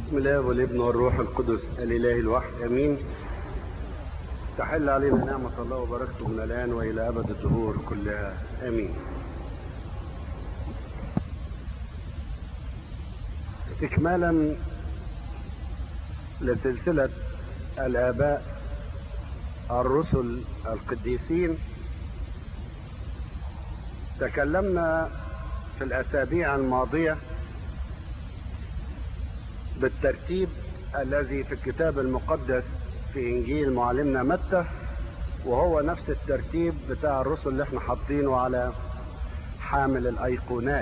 بسم الله والابن والروح القدس الاله الواحد امين تحل علينا نعمة الله وبركته من الآن وإلى أبد الدهور كلها آمين استكمالا لسلسلة الآباء الرسل القديسين تكلمنا في الأسابيع الماضية بالترتيب الذي في الكتاب المقدس في انجيل معلمنا متى وهو نفس الترتيب بتاع الرسل اللي احنا حاطينه على حامل الايقونات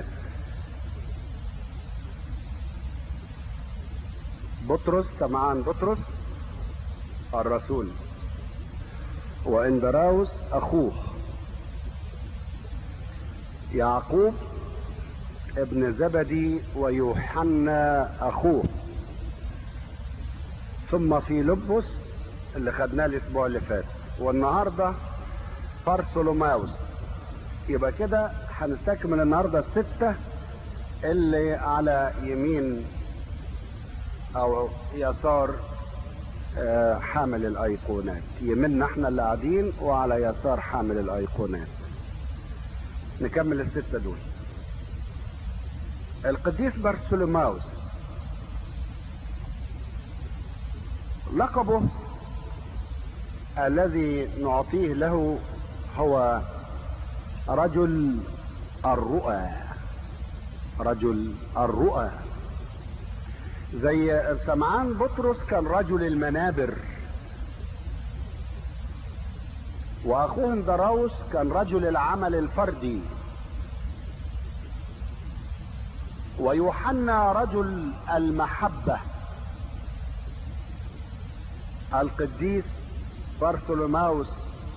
بطرس سمعان بطرس الرسول واندراوس اخوه يعقوب ابن زبدي ويوحنا اخوه ثم في لبس اللي خدناه الاسبوع اللي فات والنهارده بارسولوماوس يبقى كده هنستكمل النهارده السته اللي على يمين او يسار حامل الايقونات يميننا احنا اللي قاعدين وعلى يسار حامل الايقونات نكمل السته دول القديس بارسولوماوس لقبه الذي نعطيه له هو رجل الرؤى رجل الرؤى زي سمعان بطرس كان رجل المنابر واخوه اندراوس كان رجل العمل الفردي ويوحنا رجل المحبه القديس بارثولوماوس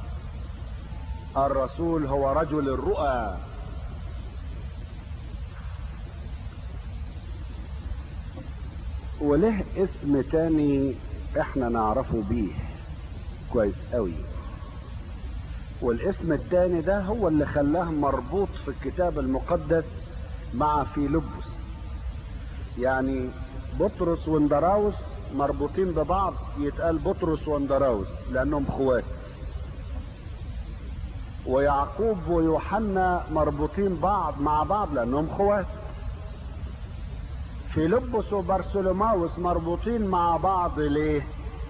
الرسول هو رجل الرؤى وله اسم تاني احنا نعرفه بيه كويس قوي والاسم التاني ده هو اللي خلاه مربوط في الكتاب المقدس مع فيلبس يعني بطرس واندراوس مربوطين ببعض يتقال بطرس واندراوس لانهم اخوات ويعقوب ويوحنا مربوطين بعض مع بعض لانهم اخوات فيلبس وبرسولوماوس مربوطين مع بعض ليه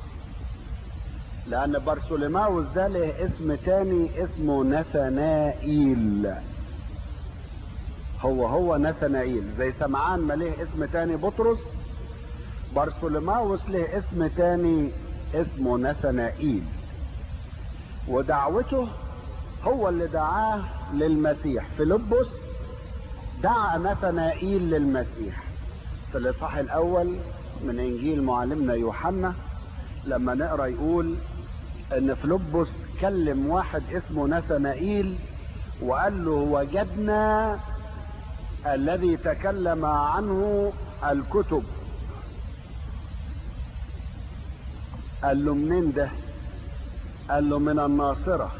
لان برسولوماوس ده له اسم تاني اسمه نثنائيل هو هو نثنائيل زي سمعان ما ليه اسم تاني بطرس بارثولوماوس له اسم تاني اسمه نثنائيل ودعوته هو اللي دعاه للمسيح فيلبس دعا نثنائيل للمسيح في الاصحاح الاول من انجيل معلمنا يوحنا لما نقرا يقول ان فيلبس كلم واحد اسمه نثنائيل وقال له وجدنا الذي تكلم عنه الكتب قال له منين ده قال له من الناصرة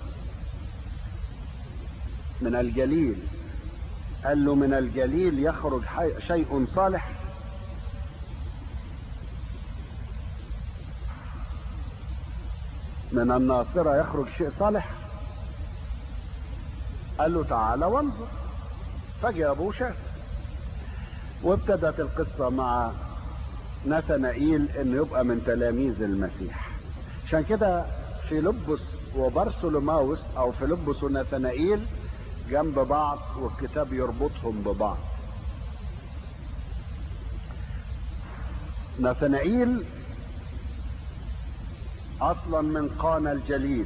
من الجليل قال له من الجليل يخرج شيء صالح من الناصرة يخرج شيء صالح قال له تعالى وانظر فجابه شاف وابتدت القصة مع نثنائيل انه يبقى من تلاميذ المسيح عشان كده فيلبس وبرسولوماوس او فيلبس ونثنائيل جنب بعض والكتاب يربطهم ببعض نثنائيل اصلا من قانا الجليل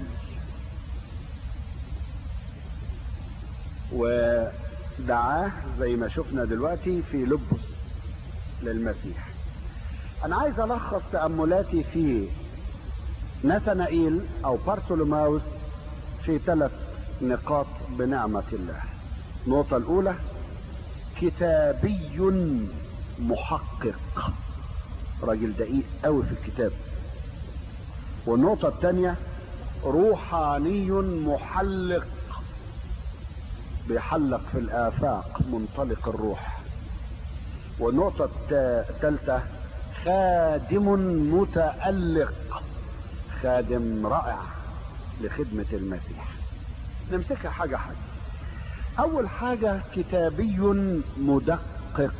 ودعاه زي ما شفنا دلوقتي في لبس للمسيح انا عايز الخص تأملاتي في نثنائيل او بارسولوماوس في ثلاث نقاط بنعمة الله النقطة الاولى كتابي محقق راجل دقيق قوي في الكتاب والنقطة الثانية روحاني محلق بيحلق في الآفاق منطلق الروح والنقطة الثالثة خادم متألق خادم رائع لخدمة المسيح نمسكها حاجة حاجة أول حاجة كتابي مدقق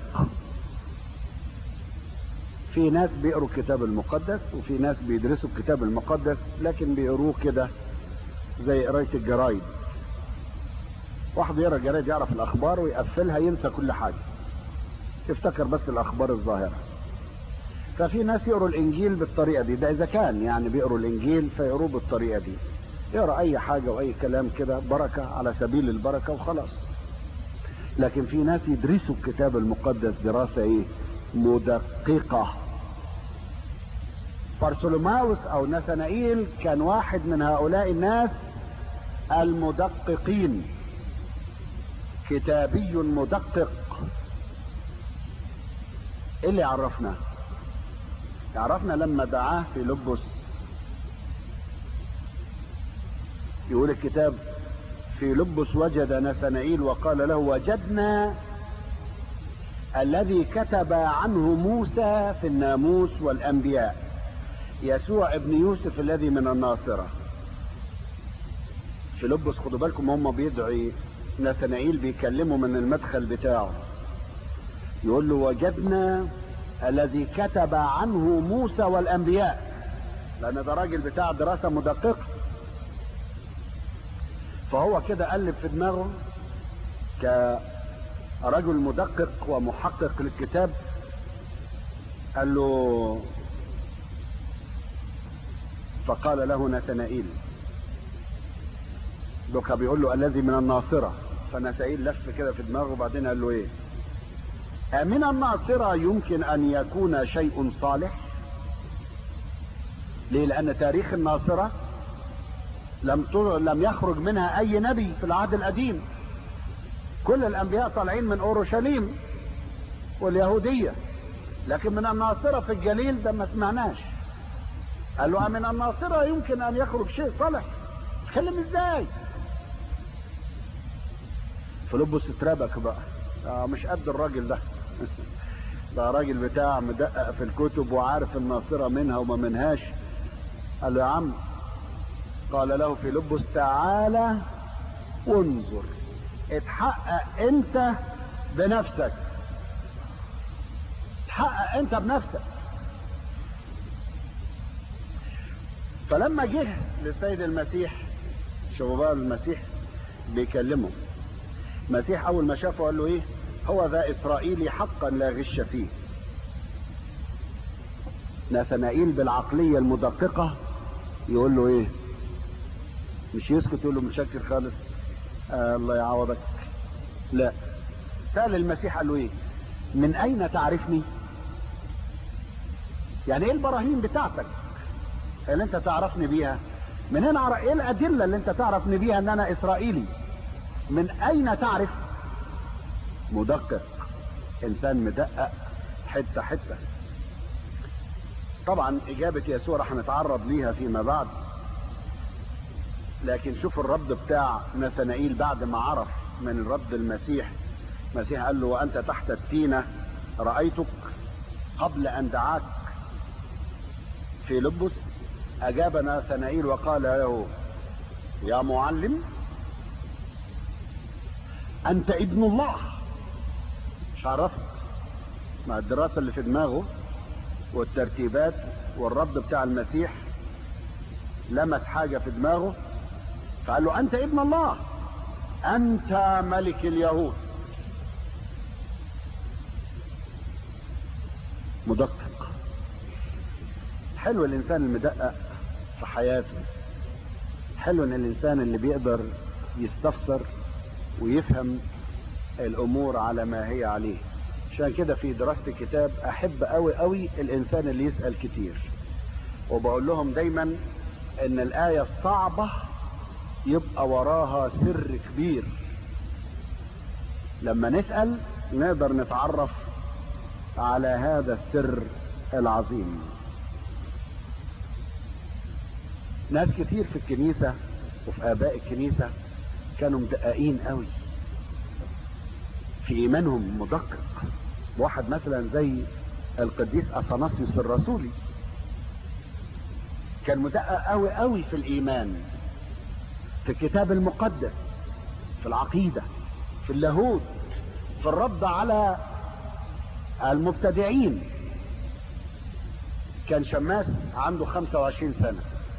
في ناس بيقروا الكتاب المقدس وفي ناس بيدرسوا الكتاب المقدس لكن بيقروه كده زي قراية الجرايد واحد يقرا الجرايد يعرف الأخبار ويقفلها ينسى كل حاجة يفتكر بس الأخبار الظاهرة ففي ناس يقروا الإنجيل بالطريقة دي ده إذا كان يعني بيقروا الإنجيل فيقروه بالطريقة دي يقرا أي حاجة وأي كلام كده بركة على سبيل البركة وخلاص لكن في ناس يدرسوا الكتاب المقدس دراسة إيه مدققة بارسولوماوس او نثنائيل كان واحد من هؤلاء الناس المدققين كتابي مدقق ايه اللي عرفنا يعرفنا لما دعاه في لبس يقول الكتاب في لبس وجد نثنائيل وقال له وجدنا الذي كتب عنه موسى في الناموس والانبياء يسوع ابن يوسف الذي من الناصرة في لبس خدوا بالكم هم بيدعي نثنائيل بيكلموا من المدخل بتاعه يقول له وجدنا الذي كتب عنه موسى والانبياء لان ده راجل بتاع دراسة مدققة فهو كده قلب في دماغه كرجل مدقق ومحقق للكتاب قال له فقال له نتنائيل دوكا بيقول له الذي من الناصرة فنتائيل لف كده في دماغه وبعدين قال له ايه من الناصرة يمكن ان يكون شيء صالح ليه لان تاريخ الناصرة لم لم يخرج منها اي نبي في العهد القديم كل الانبياء طالعين من اورشليم واليهودية لكن من الناصرة في الجليل ده ما سمعناش قال له من الناصرة يمكن ان يخرج شيء صالح تتكلم ازاي فلبس اتربك بقى آه مش قد الراجل ده ده راجل بتاع مدقق في الكتب وعارف الناصرة منها وما منهاش قال له يا عم قال له في لبس تعالى وانظر اتحقق انت بنفسك اتحقق انت بنفسك فلما جه للسيد المسيح شوفوا بقى المسيح بيكلمه المسيح اول ما شافه قال له ايه هو ذا اسرائيلي حقا لا غش فيه نثنائيل بالعقليه المدققه يقول له ايه مش يسكت يقول له متشكر خالص آه الله يعوضك لا سأل المسيح قال له ايه من اين تعرفني يعني ايه البراهين بتاعتك اللي انت تعرفني بيها من هنا عر... ايه الادلة اللي انت تعرفني بيها ان انا اسرائيلي من اين تعرف مدقق انسان مدقق حتة حتة طبعا اجابة يسوع رح نتعرض ليها فيما بعد لكن شوف الرد بتاع نثنائيل بعد ما عرف من رد المسيح المسيح قال له وانت تحت التينة رأيتك قبل ان دعاك في لبس اجاب نثنائيل وقال له يا معلم انت ابن الله مش عرفت مع الدراسة اللي في دماغه والترتيبات والرد بتاع المسيح لمس حاجة في دماغه فقال له انت ابن الله انت ملك اليهود مدقق حلو الانسان المدقق في حياته حلو ان الانسان اللي بيقدر يستفسر ويفهم الامور على ما هي عليه عشان كده في دراسة الكتاب احب قوي قوي الانسان اللي يسأل كتير وبقول لهم دايما ان الاية الصعبة يبقى وراها سر كبير لما نسأل نقدر نتعرف على هذا السر العظيم ناس كتير في الكنيسة وفي آباء الكنيسة كانوا مدققين قوي في إيمانهم مدقق واحد مثلا زي القديس اثناسيوس الرسولي كان مدقق قوي قوي في الايمان في الكتاب المقدس في العقيدة في اللاهوت في الرد على المبتدعين كان شماس عنده 25 سنة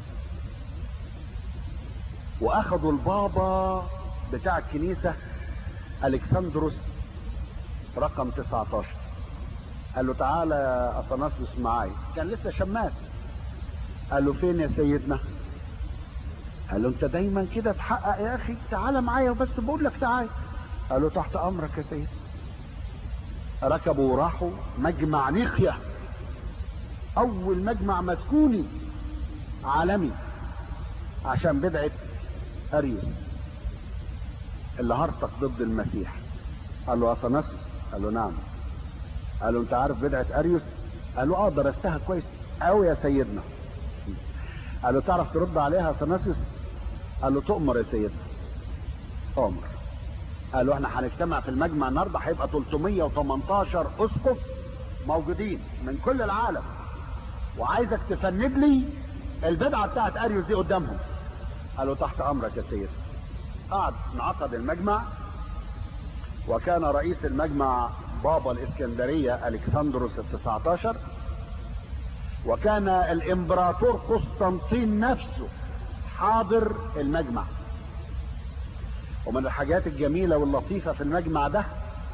واخدوا البابا بتاع الكنيسة الكسندروس رقم 19 قال له تعالى يا اثناسيوس معايا كان لسه شماس قال له فين يا سيدنا قال له انت دايما كده تحقق يا اخي تعالى معايا بس بقول لك تعالى قال له تحت امرك يا سيد ركبوا وراحوا مجمع نيقيا اول مجمع مسكوني عالمي عشان بدعة اريوس اللي هرطق ضد المسيح قال له اثناسيوس قال له نعم قال له انت عارف بدعة اريوس قال له اه درستها كويس قوي يا سيدنا قال له تعرف ترد عليها اثناسيوس قال له تؤمر يا سيدنا امر قال له احنا هنجتمع في المجمع النهارده هيبقى 318 اسقف موجودين من كل العالم وعايزك تفند لي البدعه بتاعت اريوس دي قدامهم قال له تحت امرك يا سيدنا قعد انعقد المجمع وكان رئيس المجمع بابا الاسكندريه الكسندروس التسعة عشر وكان الامبراطور قسطنطين نفسه حاضر المجمع ومن الحاجات الجميلة واللطيفة في المجمع ده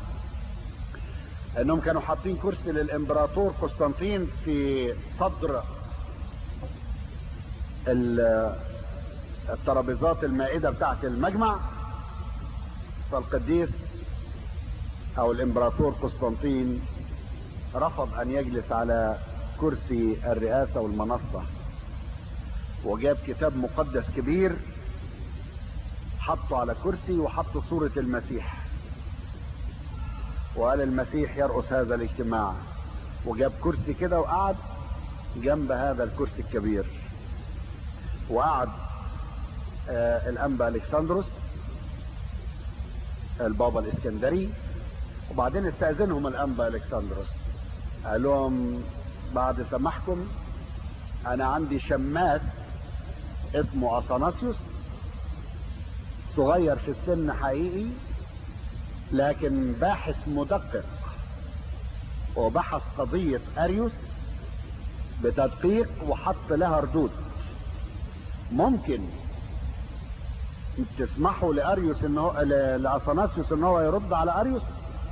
انهم كانوا حاطين كرسي للامبراطور قسطنطين في صدر الترابيزات المائدة بتاعت المجمع فالقديس او الامبراطور قسطنطين رفض ان يجلس على كرسي الرئاسة والمنصة وجاب كتاب مقدس كبير حطه على كرسي وحط صورة المسيح وقال المسيح يرأس هذا الاجتماع وجاب كرسي كده وقعد جنب هذا الكرسي الكبير وقعد آه الانبا الكسندروس البابا الاسكندري وبعدين استاذنهم الانبا الكسندروس قال لهم بعد سماحكم انا عندي شماس اسمه اثناسيوس صغير في السن حقيقي لكن باحث مدقق وبحث قضية اريوس بتدقيق وحط لها ردود ممكن تسمحوا لاريوس ان هو لاثناسيوس ان هو يرد على اريوس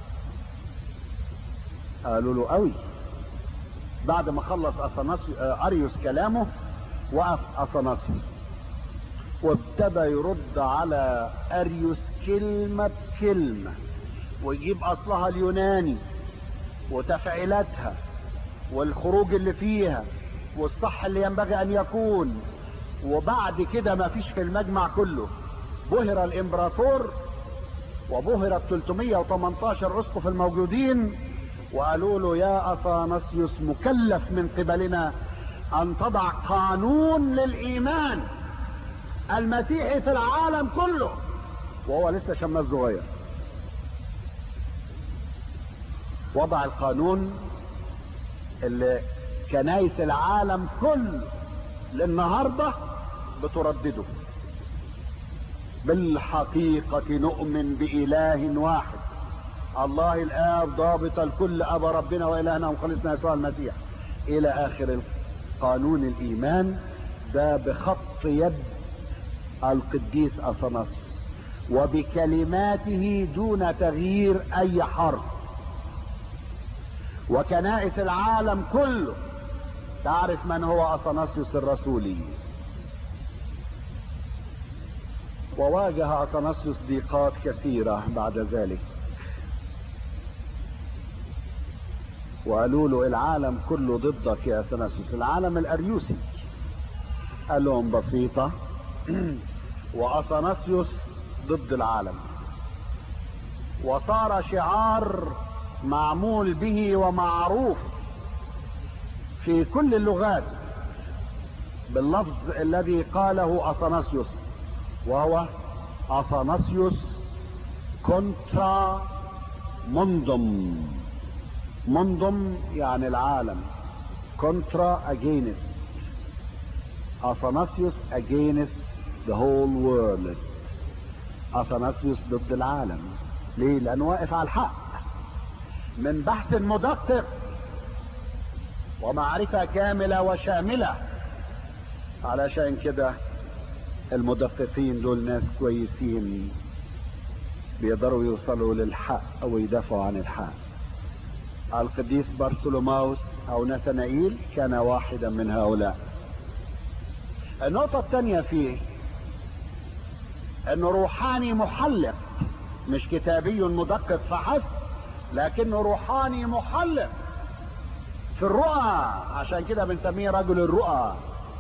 قالوا له قوي بعد ما خلص اثناسيوس اريوس كلامه وقف اثناسيوس وابتدى يرد على اريوس كلمة بكلمة ويجيب اصلها اليوناني وتفعيلاتها والخروج اللي فيها والصح اللي ينبغي ان يكون وبعد كده ما فيش في المجمع كله بهر الامبراطور وبهر ال 318 اسقف الموجودين وقالوا له يا اثاناسيوس مكلف من قبلنا ان تضع قانون للايمان المسيحي في العالم كله وهو لسه شماس صغير وضع القانون اللي كنايس العالم كله للنهارده بتردده بالحقيقة نؤمن بإله واحد الله الآب ضابط الكل أبا ربنا وإلهنا ومخلصنا يسوع المسيح إلى آخر قانون الإيمان ده بخط يد القديس أثناسيوس وبكلماته دون تغيير أي حرف وكنائس العالم كله تعرف من هو أثناسيوس الرسولي وواجه أثناسيوس ضيقات كثيرة بعد ذلك وقالوا له العالم كله ضدك يا اثناسيوس العالم الاريوسي قال لهم بسيطة واثناسيوس ضد العالم وصار شعار معمول به ومعروف في كل اللغات باللفظ الذي قاله اثناسيوس وهو اثناسيوس كونترا موندوم منضم يعني العالم كونترا اجينست اثناسيوس اجينست ذا هول وورلد اثناسيوس ضد العالم ليه لانه واقف على الحق من بحث مدقق ومعرفة كاملة وشاملة علشان كده المدققين دول ناس كويسين بيقدروا يوصلوا للحق ويدافعوا عن الحق القديس بارسلوماوس او نثنائيل كان واحدا من هؤلاء النقطة الثانية فيه انه روحاني محلق مش كتابي مدقق فحسب لكنه روحاني محلق في الرؤى عشان كده بنسميه رجل الرؤى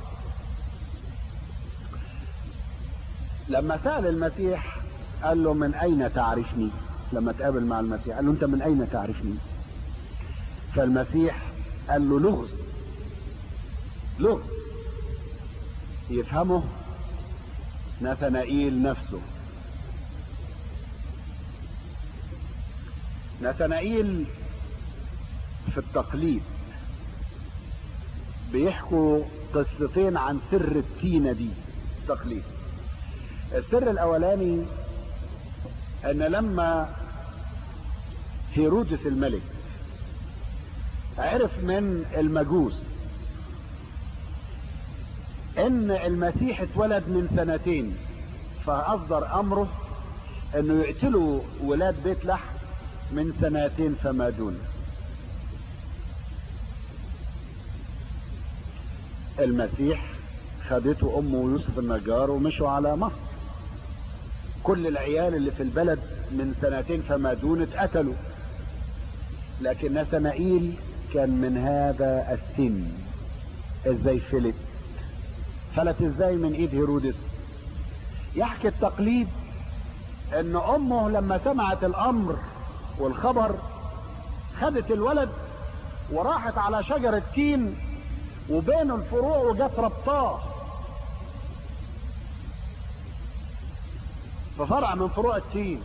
لما سأل المسيح قال له من أين تعرفني لما تقابل مع المسيح قال له أنت من أين تعرفني فالمسيح قال له لغز لغز يفهمه نثنائيل نفسه نثنائيل في التقليد بيحكوا قصتين عن سر التينة دي تقليد السر الاولاني ان لما هيرودس الملك عرف من المجوس ان المسيح اتولد من سنتين فاصدر امره انه يقتلوا ولاد بيت لحم من سنتين فما دون المسيح خدته امه ويوسف النجار ومشوا على مصر كل العيال اللي في البلد من سنتين فما دون اتقتلوا لكن نثنائيل كان من هذا السن ازاي فلت فلت ازاي من ايد هيرودس يحكي التقليد ان امه لما سمعت الامر والخبر خدت الولد وراحت على شجرة تين وبين الفروع وجت ربطاه ففرع من فروع التين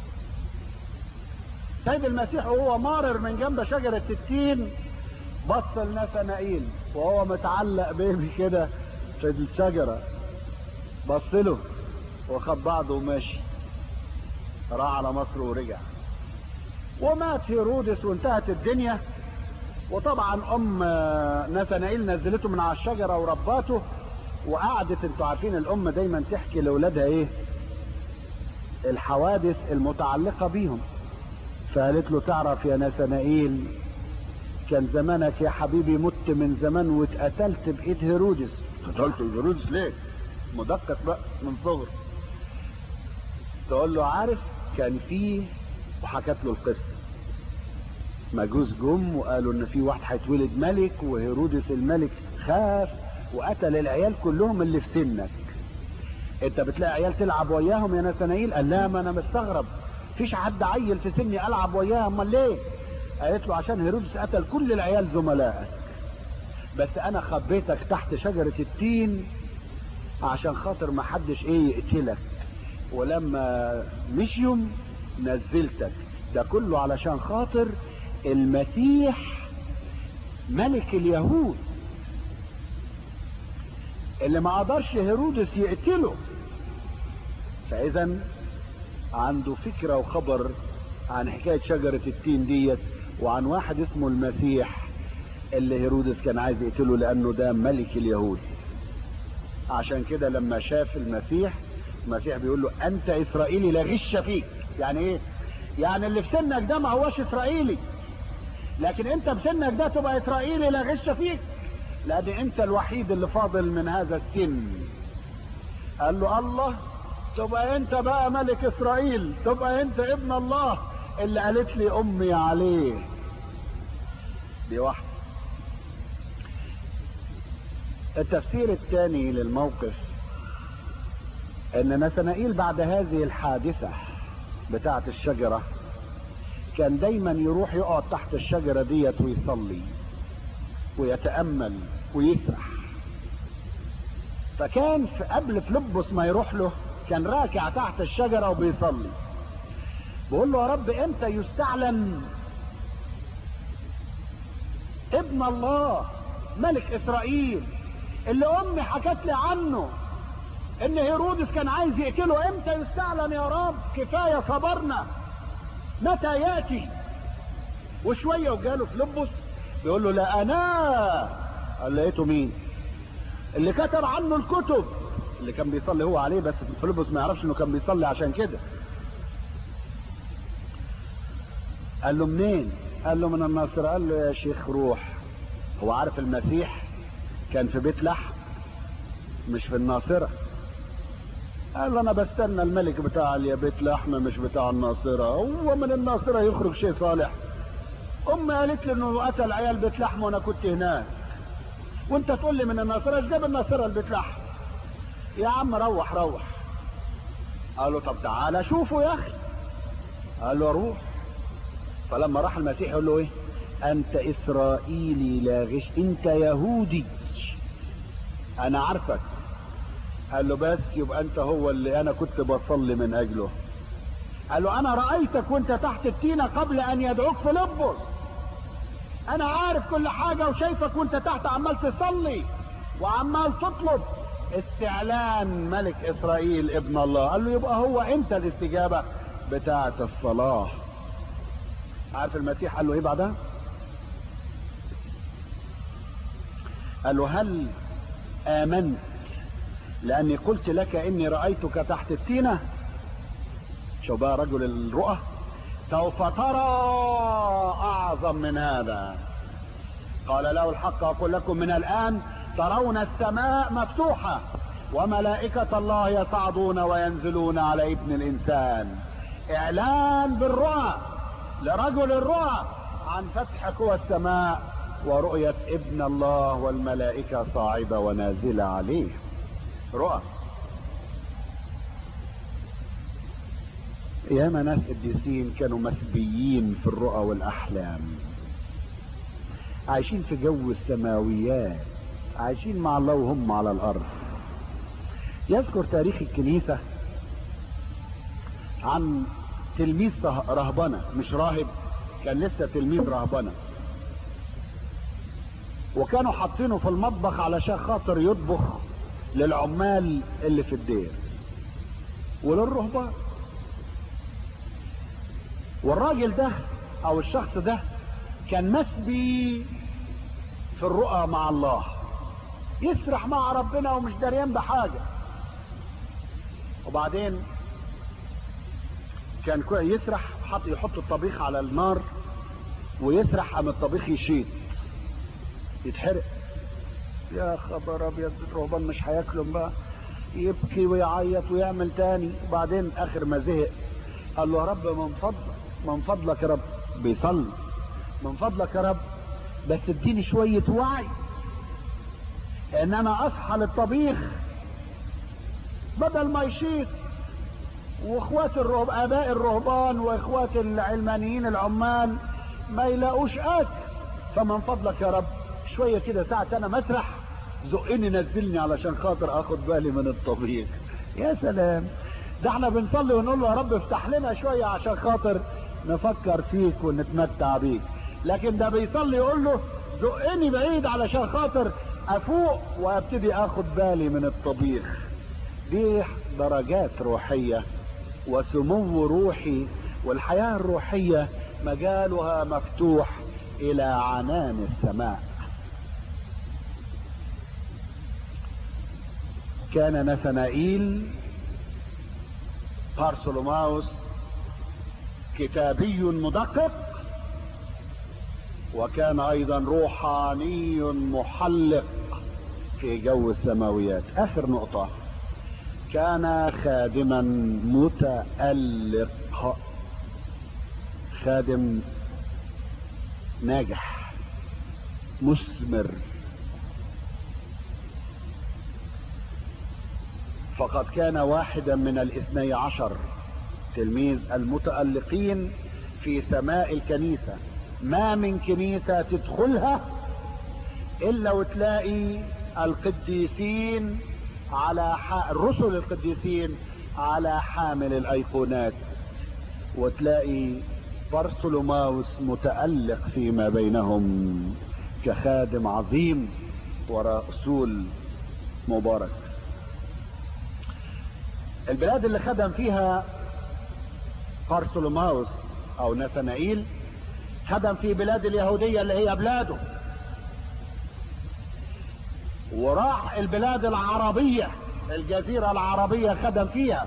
سيد المسيح وهو مارر من جنب شجرة التين بص لنثنائيل وهو متعلق بيه كده في الشجرة بص له وخد بعضه وماشي راح على مصر ورجع ومات هيرودس وانتهت الدنيا وطبعا ام نثنائيل نزلته من على الشجره ورباته وقعدت انتوا عارفين الام دايما تحكي لاولادها ايه الحوادث المتعلقه بيهم فقالت له تعرف يا نثنائيل كان زمانك يا حبيبي مت من زمان واتقتلت بايد هيرودس قتلت هيرودس ليه مدقق بقى من صغر تقول له عارف كان فيه وحكت له القصه مجوس جم وقالوا ان في واحد هيتولد ملك وهيرودس الملك خاف وقتل العيال كلهم اللي في سنك انت بتلاقي عيال تلعب وياهم يا نثنائيل قال لا ما انا مستغرب فيش حد عيل في سني العب وياه امال ليه قالت له عشان هيرودس قتل كل العيال زملائك بس انا خبيتك تحت شجرة التين عشان خاطر ما حدش ايه يقتلك ولما مشيهم نزلتك ده كله علشان خاطر المسيح ملك اليهود اللي ما قدرش هيرودس يقتله فاذا عنده فكرة وخبر عن حكاية شجرة التين ديت وعن واحد اسمه المسيح اللي هيرودس كان عايز يقتله لانه ده ملك اليهود عشان كده لما شاف المسيح المسيح بيقول له انت اسرائيلي لا غش فيك يعني ايه يعني اللي في سنك ده ما هوش اسرائيلي لكن انت بسنك ده تبقى اسرائيلي لا غش فيك لان انت الوحيد اللي فاضل من هذا السن قال له الله تبقى انت بقى ملك اسرائيل تبقى انت ابن الله اللي قالت لي امي عليه دي واحدة التفسير الثاني للموقف ان نثنائيل بعد هذه الحادثة بتاعة الشجرة كان دايما يروح يقعد تحت الشجرة ديت ويصلي ويتأمل ويسرح فكان في قبل فلبس ما يروح له كان راكع تحت الشجرة وبيصلي بقول له يا رب امتى يستعلن ابن الله ملك اسرائيل اللي امي حكت لي عنه ان هيرودس كان عايز يقتله امتى يستعلن يا رب كفاية صبرنا متى ياتي وشوية وجاله فيلبس بيقول له لا انا قال لقيته مين اللي كتب عنه الكتب اللي كان بيصلي هو عليه بس فيلبس ما يعرفش انه كان بيصلي عشان كده قال له منين قال له من الناصر قال له يا شيخ روح هو عارف المسيح كان في بيت لحم مش في الناصرة قال له انا بستنى الملك بتاع يا بيت لحم مش بتاع الناصرة هو من الناصرة يخرج شيء صالح امي قالت لي انه قتل عيال بيت لحم وانا كنت هناك وانت تقول لي من الناصرة ايش جاب الناصرة البيت لحم يا عم روح روح قال له طب تعالى شوفه يا اخي قال له روح فلما راح المسيح يقول له ايه انت اسرائيلي لا غش انت يهودي انا عارفك قال له بس يبقى انت هو اللي انا كنت بصلي من اجله قال له انا رايتك وانت تحت التينه قبل ان يدعوك فيلبس انا عارف كل حاجه وشايفك وانت تحت عمال تصلي وعمال تطلب استعلان ملك اسرائيل ابن الله قال له يبقى هو انت الاستجابه بتاعه الصلاه عارف المسيح قال له ايه بعدها قال له هل امنت لاني قلت لك اني رايتك تحت التينه شو بقى رجل الرؤى سوف ترى اعظم من هذا قال له الحق اقول لكم من الان ترون السماء مفتوحه وملائكه الله يصعدون وينزلون على ابن الانسان اعلان بالرؤى لرجل الرؤى عن فتح قوى السماء ورؤية ابن الله والملائكة صاعدة ونازلة عليه رؤى ياما ناس قديسين كانوا مسبيين في الرؤى والأحلام عايشين في جو السماويات عايشين مع الله وهم على الأرض يذكر تاريخ الكنيسة عن تلميذ رهبنة مش راهب كان لسه تلميذ رهبنة وكانوا حاطينه في المطبخ علشان خاطر يطبخ للعمال اللي في الدير وللرهبان والراجل ده او الشخص ده كان مسبي في الرؤى مع الله يسرح مع ربنا ومش دريان بحاجة وبعدين كان يسرح حط يحط الطبيخ على النار ويسرح قام الطبيخ يشيط يتحرق يا خبر ابيض الرهبان مش هياكلهم بقى يبكي ويعيط ويعمل تاني وبعدين اخر ما زهق قال له يا رب من فضلك من فضلك يا رب بيصلي من فضلك يا رب بس اديني شوية وعي ان انا اصحى للطبيخ بدل ما يشيط واخوات الرهب اباء الرهبان واخوات العلمانيين العمال ما يلاقوش اكل فمن فضلك يا رب شوية كده ساعة انا مسرح زقني نزلني علشان خاطر اخد بالي من الطبيخ يا سلام ده احنا بنصلي ونقول له يا رب افتح لنا شوية عشان خاطر نفكر فيك ونتمتع بيك لكن ده بيصلي يقول له زقني بعيد علشان خاطر افوق وابتدي اخد بالي من الطبيخ دي درجات روحية وسمو روحي والحياة الروحية مجالها مفتوح الى عنان السماء كان نثنائيل بارسلوماوس كتابي مدقق وكان ايضا روحاني محلق في جو السماويات اخر نقطة كان خادما متألق خادم ناجح مثمر فقد كان واحدا من الاثني عشر تلميذ المتألقين في سماء الكنيسة ما من كنيسة تدخلها الا وتلاقي القديسين على ح... الرسل القديسين على حامل الايقونات وتلاقي برسلوماوس متألق فيما بينهم كخادم عظيم ورسول مبارك البلاد اللي خدم فيها بارسلوماوس او نثنائيل خدم في بلاد اليهودية اللي هي بلاده وراح البلاد العربية الجزيرة العربية خدم فيها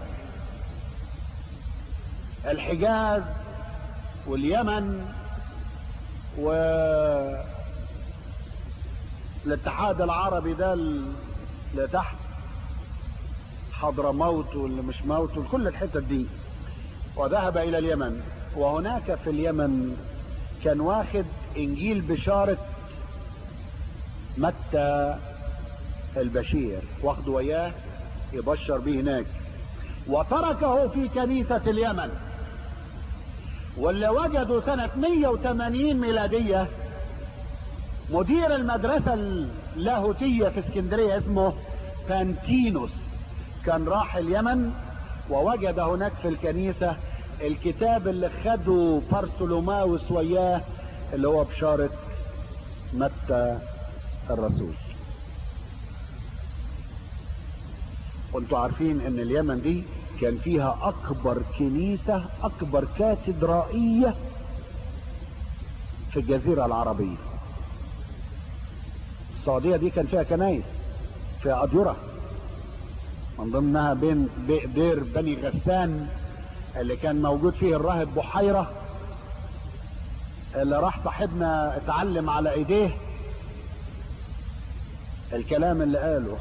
الحجاز واليمن و الاتحاد العربي ده اللي تحت حضرموت واللي مش موت وكل الحتت دي وذهب الى اليمن وهناك في اليمن كان واخد انجيل بشارة متى البشير واخده وياه يبشر به هناك وتركه في كنيسة اليمن واللي وجدوا سنة 180 ميلادية مدير المدرسة اللاهوتية في اسكندرية اسمه بانتينوس كان راح اليمن ووجد هناك في الكنيسة الكتاب اللي خده بارسلوماوس وياه اللي هو بشارة متى الرسول وانتوا عارفين ان اليمن دي كان فيها اكبر كنيسة اكبر كاتدرائية في الجزيرة العربية السعودية دي كان فيها كنايس فيها أديرة من ضمنها بين دير بني غسان اللي كان موجود فيه الراهب بحيرة اللي راح صاحبنا اتعلم على ايديه الكلام اللي قاله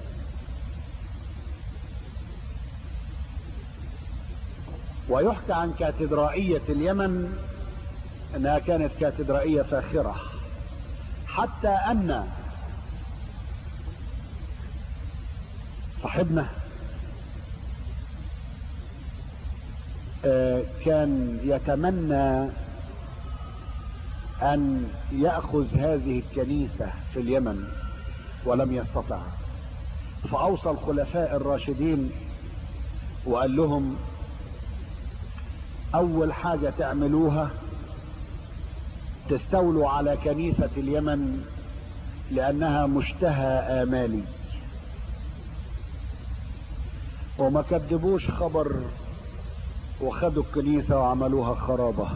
ويحكى عن كاتدرائية اليمن انها كانت كاتدرائية فاخرة حتى ان صاحبنا كان يتمنى ان ياخذ هذه الكنيسه في اليمن ولم يستطع فاوصى الخلفاء الراشدين وقال لهم اول حاجه تعملوها تستولوا على كنيسه اليمن لانها مشتهى امالي وما كذبوش خبر وخدوا الكنيسة وعملوها خرابة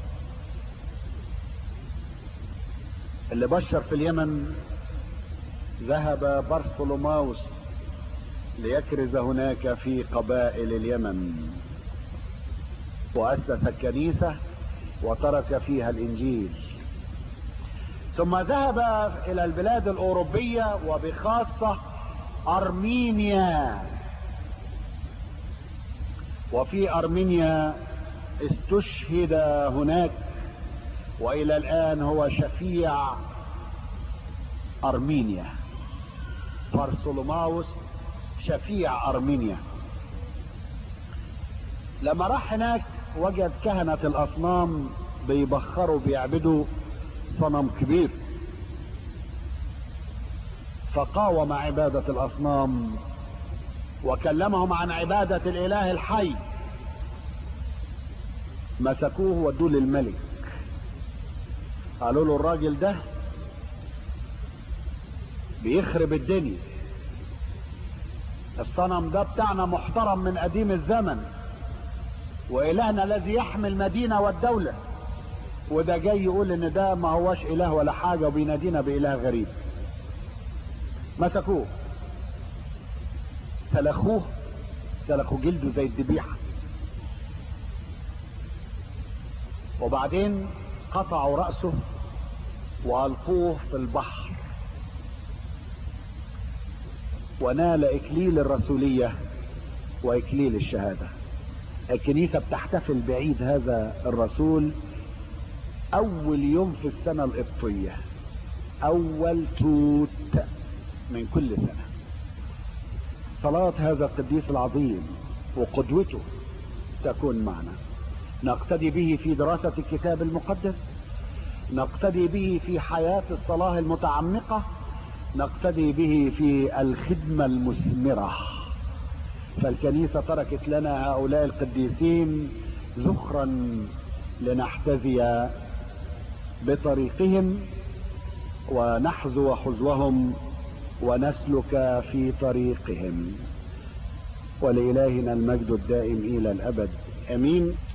اللي بشر في اليمن ذهب بارثولوماوس ليكرز هناك في قبائل اليمن وأسس الكنيسة وترك فيها الإنجيل ثم ذهب إلى البلاد الأوروبية وبخاصة أرمينيا وفي ارمينيا استشهد هناك والى الان هو شفيع ارمينيا بارسولوماوس شفيع ارمينيا لما راح هناك وجد كهنة الاصنام بيبخروا بيعبدوا صنم كبير فقاوم عبادة الاصنام وكلمهم عن عبادة الاله الحي مسكوه ودوه للملك قالوا له الراجل ده بيخرب الدنيا الصنم ده بتاعنا محترم من قديم الزمن والهنا الذي يحمي المدينة والدولة وده جاي يقول ان ده ما هوش اله ولا حاجة وبينادينا باله غريب مسكوه سلخوه سلخوا جلده زي الذبيحة وبعدين قطعوا رأسه وألقوه في البحر ونال إكليل الرسولية وإكليل الشهادة الكنيسة بتحتفل بعيد هذا الرسول أول يوم في السنة القبطية أول توت من كل سنة صلاة هذا القديس العظيم وقدوته تكون معنا نقتدي به في دراسة الكتاب المقدس نقتدي به في حياة الصلاة المتعمقة نقتدي به في الخدمة المثمرة فالكنيسة تركت لنا هؤلاء القديسين ذخرا لنحتذي بطريقهم ونحذو حذوهم ونسلك في طريقهم ولإلهنا المجد الدائم إلى الأبد أمين